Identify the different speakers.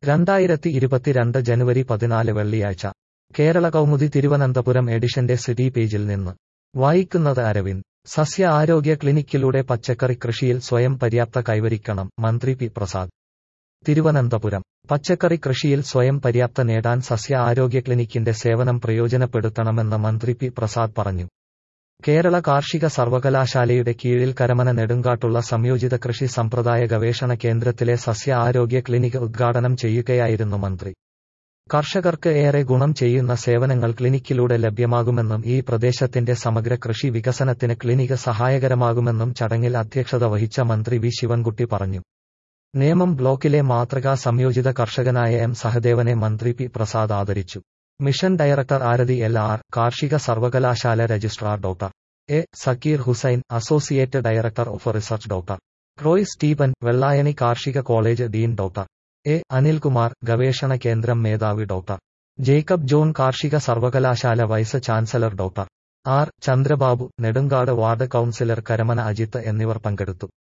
Speaker 1: രണ്ടായിരത്തി ഇരുപത്തിരണ്ട് ജനുവരി പതിനാല് വെള്ളിയാഴ്ച കേരള കൗമുദി തിരുവനന്തപുരം എഡിഷന്റെ സിറ്റി പേജിൽ നിന്ന് വായിക്കുന്നത് അരവിന്ദ് സസ്യ ആരോഗ്യ ക്ലിനിക്കിലൂടെ പച്ചക്കറി കൃഷിയിൽ സ്വയം പര്യാപ്ത കൈവരിക്കണം മന്ത്രി പി പ്രസാദ് തിരുവനന്തപുരം പച്ചക്കറി കൃഷിയിൽ സ്വയം പര്യാപ്ത നേടാൻ സസ്യ ആരോഗ്യ ക്ലിനിക്കിന്റെ സേവനം പ്രയോജനപ്പെടുത്തണമെന്ന് മന്ത്രി പി പ്രസാദ് പറഞ്ഞു കേരള കാർഷിക സർവകലാശാലയുടെ കീഴിൽ കരമന നെടുങ്കാട്ടുള്ള സംയോജിത കൃഷി സമ്പ്രദായ ഗവേഷണ കേന്ദ്രത്തിലെ സസ്യ ആരോഗ്യ ക്ലിനിക് ഉദ്ഘാടനം ചെയ്യുകയായിരുന്നു മന്ത്രി കർഷകർക്ക് ഏറെ ഗുണം ചെയ്യുന്ന സേവനങ്ങൾ ക്ലിനിക്കിലൂടെ ലഭ്യമാകുമെന്നും ഈ പ്രദേശത്തിന്റെ സമഗ്ര കൃഷി വികസനത്തിന് ക്ലിനിക് സഹായകരമാകുമെന്നും ചടങ്ങിൽ അധ്യക്ഷത വഹിച്ച മന്ത്രി വി ശിവൻകുട്ടി പറഞ്ഞു നേമം ബ്ലോക്കിലെ മാതൃകാ സംയോജിത കർഷകനായ എം സഹദേവനെ മന്ത്രി പി പ്രസാദ് ആദരിച്ചു mission director Arathi L R കാർഷിക സർവകലാശാല registrar doctor A Zakir Hussain associate director of research doctor Roy Stephen Vellayani കാർഷിക college dean doctor A Anilkumar ഗവേഷണ കേന്ദ്രം മേധാവി ഡോക്ടർ ജേക്കബ് ജോൺ കാർഷിക സർവകലാശാല vice chancellor doctor R Chandrababu Nedumkad ward councillor Karamana Ajith എന്നിവർ പങ്കെടുത്തു